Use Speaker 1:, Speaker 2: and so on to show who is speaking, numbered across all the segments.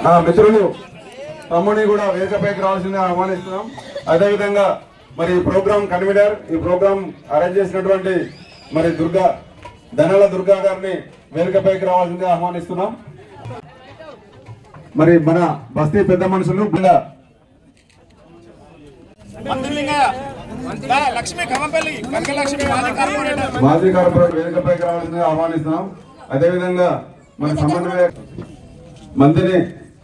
Speaker 1: నా మిత్రులు తమ్ముని కూడా వేదికపైకి రావాల్సిందిగా ఆహ్వానిస్తున్నాం అదేవిధంగా మరి ఈ ప్రోగ్రామ్ కన్వీనర్ ఈ ప్రోగ్రామ్ అరేంజ్ చేసినటువంటి మరి దుర్గా ధనల దుర్గా గారిని వేదికపైకి రావాల్సిందిగా ఆహ్వానిస్తున్నాం మరి మన బస్తీ పెద్ద మనుషులు ఇంకా
Speaker 2: మంత్రులింగయ్య దా, లక్ష్మి ఖమ్మంపల్లి కనకలక్ష్మి మాజీ కార్పొరేటర్
Speaker 1: మాజీ కార్పొరేట్ వేదికపైకి రావాల్సిందిగా ఆహ్వానిస్తున్నాం అదేవిధంగా మన సమన్వయ మంత్రిని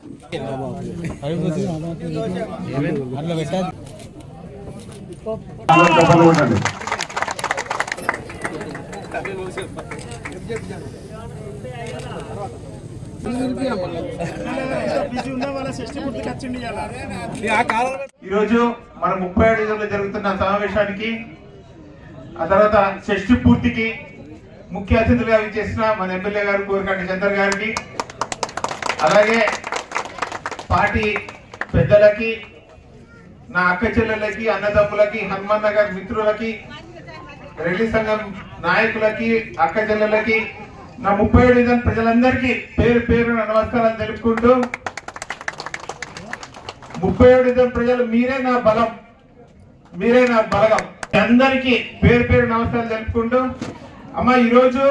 Speaker 1: చెప్పండి కొట్టండి.
Speaker 2: బిజీ ఉన్న వాళ్ళ షష్టి పూర్తికి వచ్చిండి ఇవాళ.
Speaker 3: ఈరోజు మన ముప్పై ఏడు లో జరుగుతున్న సమావేశానికి ఆ తర్వాత షష్ఠి పూర్తికి ముఖ్య అతిథులుగా చేసిన మన ఎమ్మెల్యే గారు కోరికంటి చంద్ర గారికి అలాగే పార్టీ పెద్దలకి నా అక్క చెల్లెలకి అన్నదమ్ములకి హనుమాన్ నగర్ మిత్రులకి రెడ్డి సంఘం నాయకులకి అక్క చెల్లెలకి నా ముప్పై ఏడు డివిజన్ ప్రజలందరికీ పేరు పేరు నమస్కారాలు తెలుపుకుంటూ ముప్పై ఏడు ఇద్దరు ప్రజలు మీరే నా బలం మీరే నా బలగం మీ అందరికీ పేరు పేరు నమస్కారాలు తెలుపుకుంటూ అమ్మ ఈరోజు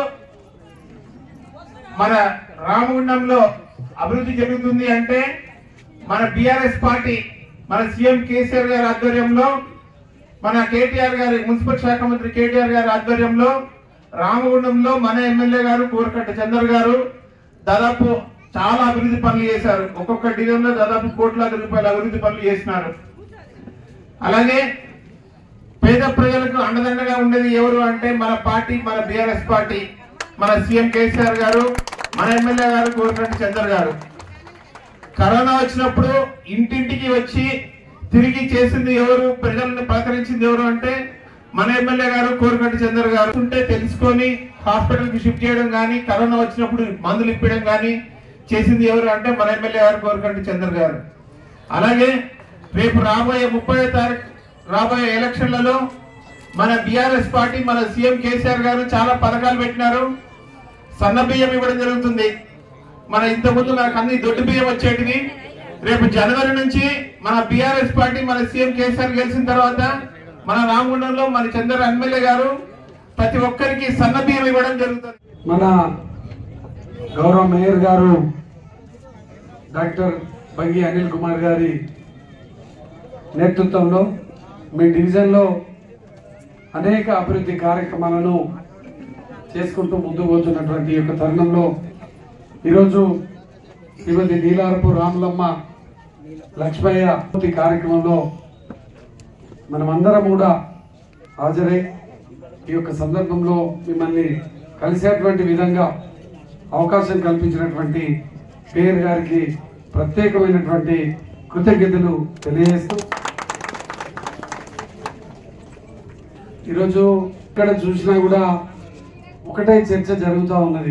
Speaker 3: మన రామగుండంలో అభివృద్ధి జరుగుతుంది అంటే మన బిఆర్ఎస్ పార్టీ మన సీఎం కేసీఆర్ గారి ఆధ్వర్యంలో మన కేటీఆర్ గారి మున్సిపల్ శాఖ మంత్రి కేటీఆర్ గారి ఆధ్వర్యంలో రామగుండంలో మన ఎమ్మెల్యే గారు కోరకట్ట చంద్ర గారు దాదాపు చాలా అభివృద్ధి పనులు చేశారు ఒక్కొక్క డివిజన్ లో దాదాపు కోట్లాది రూపాయల అభివృద్ధి పనులు చేసినారు అలాగే పేద ప్రజలకు అండదండగా ఉండేది ఎవరు అంటే మన పార్టీ మన బిఆర్ఎస్ పార్టీ మన సీఎం కేసీఆర్ గారు మన ఎమ్మెల్యే గారు కోరకట్ట చంద్ర గారు కరోనా వచ్చినప్పుడు ఇంటింటికి వచ్చి తిరిగి చేసింది ఎవరు ప్రజలను పలకరించింది ఎవరు అంటే మన ఎమ్మెల్యే గారు కోరకట్టి చంద్ర గారు ఉంటే తెలుసుకొని హాస్పిటల్ కి షిఫ్ట్ చేయడం కానీ కరోనా వచ్చినప్పుడు మందులు ఇప్పడం కానీ చేసింది ఎవరు అంటే మన ఎమ్మెల్యే గారు కోరకట్టి చంద్ర గారు అలాగే రేపు రాబోయే ముప్పై తారీఖు రాబోయే ఎలక్షన్లలో మన బిఆర్ఎస్ పార్టీ మన సీఎం కేసీఆర్ గారు చాలా పథకాలు పెట్టినారు సన్న బియ్యం ఇవ్వడం జరుగుతుంది మన ఇంత ముందు మనకు అన్ని దొడ్డు బియ్యం వచ్చేటివి రేపు జనవరి నుంచి మన బిఆర్ఎస్ పార్టీ మన సీఎం కేసీఆర్ గెలిచిన తర్వాత మన రామగుండంలో మన చంద్ర ఎమ్మెల్యే గారు ప్రతి ఒక్కరికి సన్న బియ్యం ఇవ్వడం జరుగుతుంది
Speaker 4: మన గౌరవ మేయర్ గారు డాక్టర్ బంగి అనిల్ కుమార్ గారి నేతృత్వంలో మీ డివిజన్లో అనేక అభివృద్ధి కార్యక్రమాలను చేసుకుంటూ ముందుకు పోతున్నటువంటి ఈ యొక్క తరుణంలో ఈరోజు శ్రీమతి నీలారపు రాములమ్మ లక్ష్మయ్య పూర్తి కార్యక్రమంలో మనమందరం కూడా హాజరై ఈ యొక్క సందర్భంలో మిమ్మల్ని కలిసేటువంటి విధంగా అవకాశం కల్పించినటువంటి పేరు గారికి ప్రత్యేకమైనటువంటి కృతజ్ఞతలు తెలియజేస్తూ ఈరోజు ఇక్కడ చూసినా కూడా ఒకటే చర్చ జరుగుతూ ఉన్నది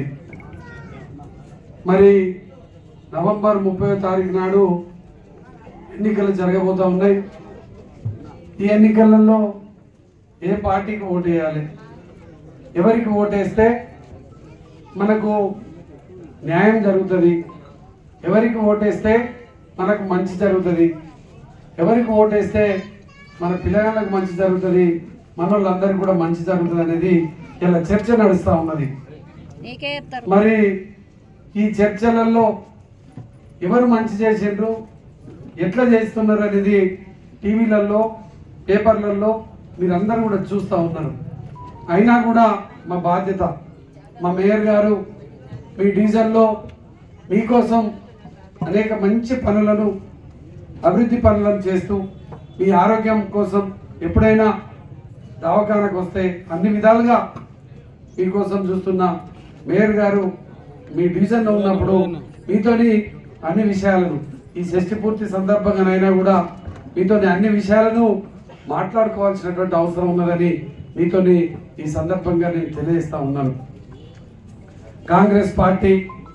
Speaker 4: మరి నవంబర్ ముప్పై తారీఖు నాడు ఎన్నికలు జరగబోతా ఉన్నాయి ఈ ఎన్నికలలో ఏ పార్టీకి ఓటు వేయాలి ఎవరికి ఓటేస్తే మనకు న్యాయం జరుగుతుంది ఎవరికి ఓటేస్తే మనకు మంచి జరుగుతుంది ఎవరికి ఓటేస్తే మన పిల్లగాళ్ళకి మంచి జరుగుతుంది మన వాళ్ళందరికీ కూడా మంచి జరుగుతుంది అనేది ఇలా చర్చ నడుస్తూ ఉన్నది
Speaker 5: నీకే చెప్తారు
Speaker 4: మరి ఈ చర్చలలో ఎవరు మంచి చేసిండ్రు ఎట్లా చేస్తున్నారు అనేది టీవీలలో పేపర్లలో మీరందరూ కూడా చూస్తూ ఉన్నారు అయినా కూడా మా బాధ్యత మా మేయర్ గారు మీ డివిజన్లో మీకోసం అనేక మంచి పనులను అభివృద్ధి పనులను చేస్తూ మీ ఆరోగ్యం కోసం ఎప్పుడైనా దవాఖానకు వస్తే అన్ని విధాలుగా మీకోసం చూస్తున్న మేయర్ గారు మీ డివిజన్లో ఉన్నప్పుడు మీతోని అన్ని విషయాలను ఈ షష్టి పూర్తి సందర్భంగానైనా కూడా మీతోని అన్ని విషయాలను మాట్లాడుకోవాల్సినటువంటి అవసరం ఉన్నదని మీతోని ఈ సందర్భంగా నేను తెలియజేస్తా ఉన్నాను కాంగ్రెస్ పార్టీ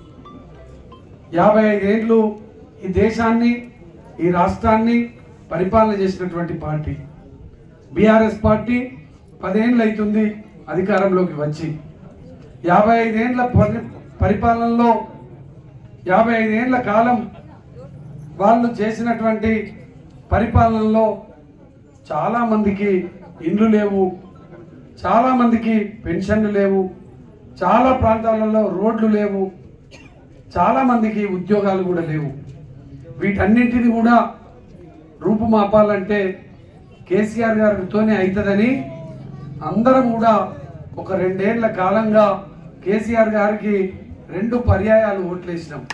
Speaker 4: యాభై ఐదేళ్ళు ఈ దేశాన్ని ఈ రాష్ట్రాన్ని పరిపాలన చేసినటువంటి పార్టీ బీఆర్ఎస్ పార్టీ పదేళ్ళు అవుతుంది అధికారంలోకి వచ్చి యాభై ఐదేళ్ల పరి- పరిపాలనలో యాభై ఐదేళ్ల కాలం వాళ్ళు చేసినటువంటి పరిపాలనలో చాలా మందికి ఇండ్లు లేవు చాలా మందికి పెన్షన్లు లేవు చాలా ప్రాంతాలలో రోడ్లు లేవు చాలా మందికి ఉద్యోగాలు కూడా లేవు వీటన్నింటిని కూడా రూపుమాపాలంటే కేసీఆర్ గారితోనే అవుతుందని అందరం కూడా ఒక రెండేళ్ల కాలంగా కేసీఆర్ గారికి రెండు పర్యాయాలు ఓట్లేసినాం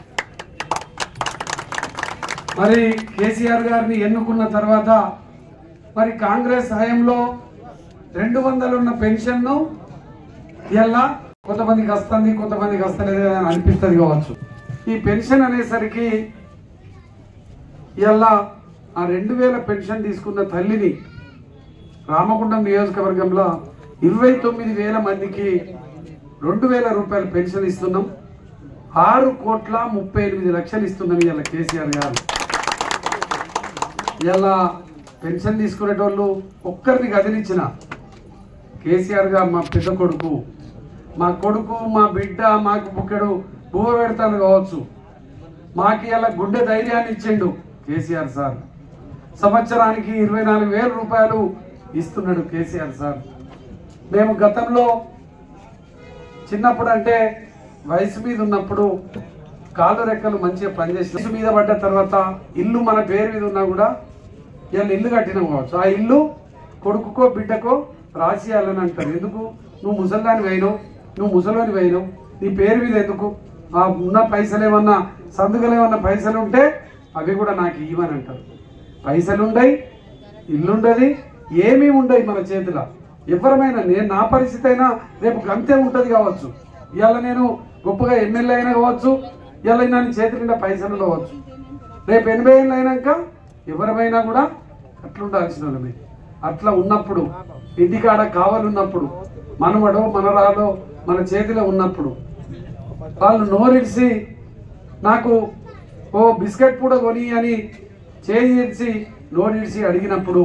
Speaker 4: మరి కేసీఆర్ గారిని ఎన్నుకున్న తర్వాత మరి కాంగ్రెస్ హయాంలో రెండు వందలు ఉన్న పెన్షన్ను ఇలా కొంతమందికి వస్తుంది కొంతమందికి వస్తలేదు అని అనిపిస్తుంది కావచ్చు ఈ పెన్షన్ అనేసరికి ఇలా ఆ రెండు వేల పెన్షన్ తీసుకున్న తల్లిని రామగుండం నియోజకవర్గంలో ఇరవై తొమ్మిది వేల మందికి రెండు వేల రూపాయల పెన్షన్ ఇస్తున్నాం ఆరు కోట్ల ముప్పై ఎనిమిది లక్షలు ఇస్తున్నాం ఇలా కేసీఆర్ గారు ఇలా పెన్షన్ తీసుకునేటోళ్ళు ఒక్కరిని కదిలించిన కేసీఆర్ గారు మా పెద్ద కొడుకు మా కొడుకు మా బిడ్డ మాకు బుక్కెడు భూమ పెడతాను కావచ్చు మాకు ఇలా గుండె ధైర్యాన్ని ఇచ్చిండు కేసీఆర్ సార్ సంవత్సరానికి ఇరవై నాలుగు వేల రూపాయలు ఇస్తున్నాడు కేసీఆర్ సార్ మేము గతంలో చిన్నప్పుడు అంటే వయసు మీద ఉన్నప్పుడు కాళ్ళు రెక్కలు మంచిగా పనిచేసి వయసు మీద పడ్డ తర్వాత ఇల్లు మన పేరు మీద ఉన్నా కూడా ఇలా ఇల్లు కట్టినాం కావచ్చు ఆ ఇల్లు కొడుకుకో బిడ్డకో రాసియాలని అంటారు ఎందుకు నువ్వు ముసల్దాని పోయినావు నువ్వు ముసలోని పోయినావు నీ పేరు మీద ఎందుకు ఆ ఉన్న పైసలు ఏమన్నా సందుకలు ఏమన్నా పైసలు ఉంటే అవి కూడా నాకు ఇవ్వని అంటారు పైసలు ఉండయి ఇల్లుండది ఏమీ ఉండయి మన చేతిలో ఎవరమైనా నేను నా పరిస్థితి అయినా రేపు గంతే ఉంటుంది కావచ్చు ఇవాళ నేను గొప్పగా ఎమ్మెల్యే అయినా కావచ్చు ఇవాళ నా చేతి నిండా పైసలు కావచ్చు రేపు ఎనభై ఏళ్ళు అయినాక ఎవరమైనా కూడా అట్లా ఉండాల్సిన వాళ్ళమే అట్లా ఉన్నప్పుడు ఇంటికాడ కావాలన్నప్పుడు మనవడో మనరాలో మన చేతిలో ఉన్నప్పుడు వాళ్ళు నోరిడిసి నాకు ఓ బిస్కెట్ కూడా కొని అని చేసి నోరిడిసి అడిగినప్పుడు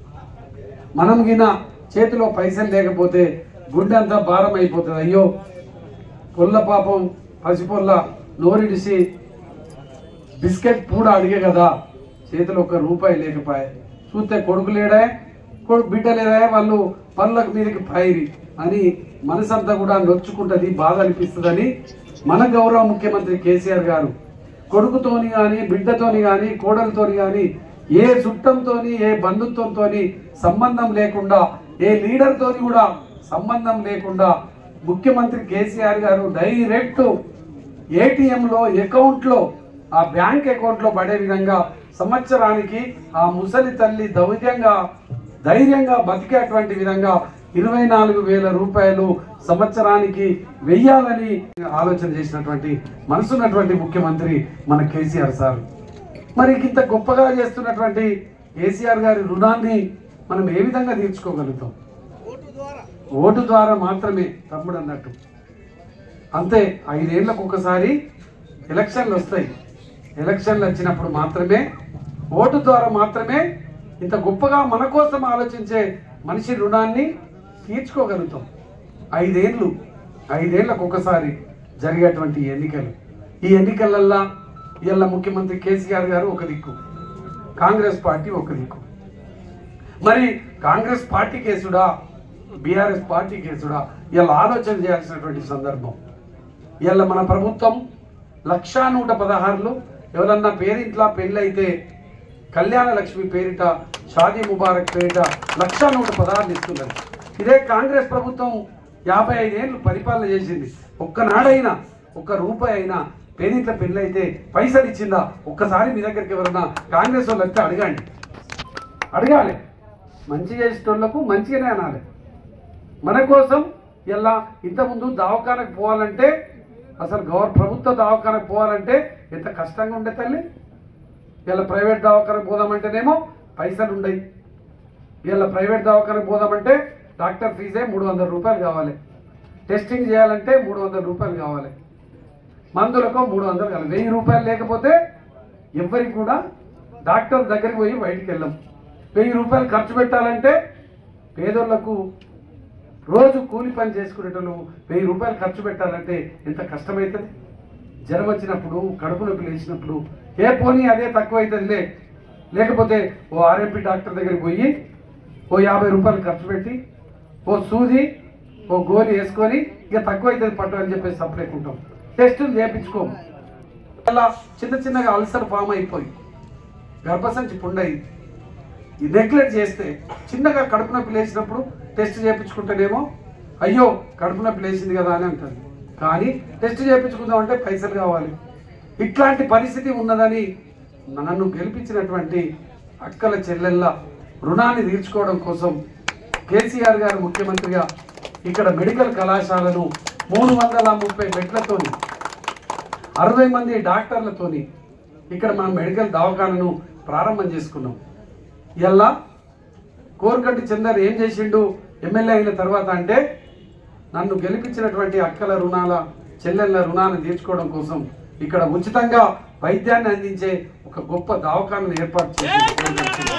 Speaker 4: మనం గిన చేతిలో పైసలు లేకపోతే గుండె అంతా భారం అయిపోతుంది అయ్యో పొల్ల పాపం పసిపొల్ల నోరిడిసి బిస్కెట్ కూడా అడిగే కదా చేతిలో ఒక్క రూపాయి లేకపోయే చూస్తే కొడుకు లేడా కొడుకు బిడ్డ లేదా వాళ్ళు పనులకు మీదకి పైరి అని మనసంతా కూడా నొచ్చుకుంటది బాధ అనిపిస్తుందని మన గౌరవ ముఖ్యమంత్రి కేసీఆర్ గారు కొడుకుతోని కానీ బిడ్డతోని కానీ కోడలతోని కానీ ఏ చుట్టంతోని ఏ బంధుత్వంతోని సంబంధం లేకుండా ఏ లీడర్తోని కూడా సంబంధం లేకుండా ముఖ్యమంత్రి కేసీఆర్ గారు డైరెక్ట్ ఏటీఎంలో అకౌంట్లో ఆ బ్యాంక్ అకౌంట్లో పడే విధంగా సంవత్సరానికి ఆ ముసలి తల్లి ధైర్యంగా ధైర్యంగా బతికేటువంటి విధంగా ఇరవై నాలుగు వేల రూపాయలు సంవత్సరానికి వెయ్యాలని ఆలోచన చేసినటువంటి మనసున్నటువంటి ముఖ్యమంత్రి మన కేసీఆర్ సార్ మరి ఇంత గొప్పగా చేస్తున్నటువంటి కేసీఆర్ గారి రుణాన్ని మనం ఏ విధంగా తీర్చుకోగలుగుతాం ఓటు ద్వారా మాత్రమే తమ్ముడు అన్నట్టు అంతే ఐదేళ్లకు ఒకసారి ఎలక్షన్లు వస్తాయి ఎలక్షన్లు వచ్చినప్పుడు మాత్రమే ఓటు ద్వారా మాత్రమే ఇంత గొప్పగా మన కోసం ఆలోచించే మనిషి రుణాన్ని తీర్చుకోగలుగుతాం ఐదేళ్ళు ఐదేళ్లకు ఒకసారి జరిగేటువంటి ఎన్నికలు ఈ ఎన్నికలల్లా ఇవాళ ముఖ్యమంత్రి కేసీఆర్ గారు ఒక దిక్కు కాంగ్రెస్ పార్టీ ఒక దిక్కు మరి కాంగ్రెస్ పార్టీ కేసుడా బీఆర్ఎస్ పార్టీ కేసుడా ఇలా ఆలోచన చేయాల్సినటువంటి సందర్భం ఇవాళ మన ప్రభుత్వం లక్షా నూట పదహారులు ఎవరన్నా పేరింట్లా పెళ్ళైతే కళ్యాణ లక్ష్మి పేరిట షాదీ ముబారక్ పేరిట లక్షా నూట పదహారులు ఇస్తున్నారు ఇదే కాంగ్రెస్ ప్రభుత్వం యాభై ఐదేళ్ళు పరిపాలన చేసింది ఒక్కనాడైనా ఒక్క రూపాయి అయినా పేరింట్ల పెళ్ళైతే పైసలు ఇచ్చిందా ఒక్కసారి మీ దగ్గరికి ఎవరన్నా కాంగ్రెస్ వాళ్ళు వస్తే అడగండి అడగాలి మంచి చేసేటోళ్లకు మంచిగానే అనాలి మన కోసం ఇలా ఇంతకుముందు దవాఖానకు పోవాలంటే అసలు గవర్ ప్రభుత్వ దవాఖానకు పోవాలంటే ఎంత కష్టంగా ఉండే తల్లి ఇలా ప్రైవేట్ దవాఖానకు పోదామంటేనేమో పైసలు ఉండయి ఇలా ప్రైవేట్ దవాఖానకు పోదామంటే డాక్టర్ ఫీజే మూడు వందల రూపాయలు కావాలి టెస్టింగ్ చేయాలంటే మూడు వందల రూపాయలు కావాలి మందులకు మూడు వందలు కావాలి వెయ్యి రూపాయలు లేకపోతే ఎవరికి కూడా డాక్టర్ దగ్గరికి పోయి బయటికి వెళ్ళాం వెయ్యి రూపాయలు ఖర్చు పెట్టాలంటే పేదోళ్లకు రోజు కూలి పని చేసుకునేటోళ్ళు వెయ్యి రూపాయలు ఖర్చు పెట్టాలంటే ఎంత కష్టమవుతుంది జ్వరం వచ్చినప్పుడు కడుపు నొప్పి లేచినప్పుడు ఏ పోనీ అదే తక్కువ అవుతుందిలే లేకపోతే ఓ ఆర్ఎంపీ డాక్టర్ దగ్గరికి పోయి ఓ యాభై రూపాయలు ఖర్చు పెట్టి ఓ సూది ఓ గోలి వేసుకొని ఇక తక్కువ అవుతుంది పట్టు అని చెప్పేసి సపరేకుంటాం టెస్టులు చేయించుకోము అలా చిన్న చిన్నగా అల్సర్ ఫామ్ అయిపోయి గర్భసంచి పుండయి ఈ నెగ్లెక్ట్ చేస్తే చిన్నగా కడుపు నొప్పి లేచినప్పుడు టెస్ట్ చేయించుకుంటేనేమో అయ్యో కడుపు నొప్పి లేచింది కదా అని అంటుంది కానీ టెస్ట్ చేయించుకుందాం అంటే పైసలు కావాలి ఇట్లాంటి పరిస్థితి ఉన్నదని నన్ను గెలిపించినటువంటి అక్కల చెల్లెళ్ళ రుణాన్ని తీర్చుకోవడం కోసం కేసీఆర్ గారు ముఖ్యమంత్రిగా ఇక్కడ మెడికల్ కళాశాలను మూడు వందల ముప్పై బెడ్లతోని అరవై మంది డాక్టర్లతోని ఇక్కడ మనం మెడికల్ దవాఖానను ప్రారంభం చేసుకున్నాం ఇలా కోరుకంటి చందర్ ఏం చేసిండు ఎమ్మెల్యే అయిన తర్వాత అంటే నన్ను గెలిపించినటువంటి అక్కల రుణాల చెల్లెళ్ళ రుణాన్ని తీర్చుకోవడం కోసం ఇక్కడ ఉచితంగా వైద్యాన్ని అందించే ఒక గొప్ప దవాఖానను ఏర్పాటు చేసి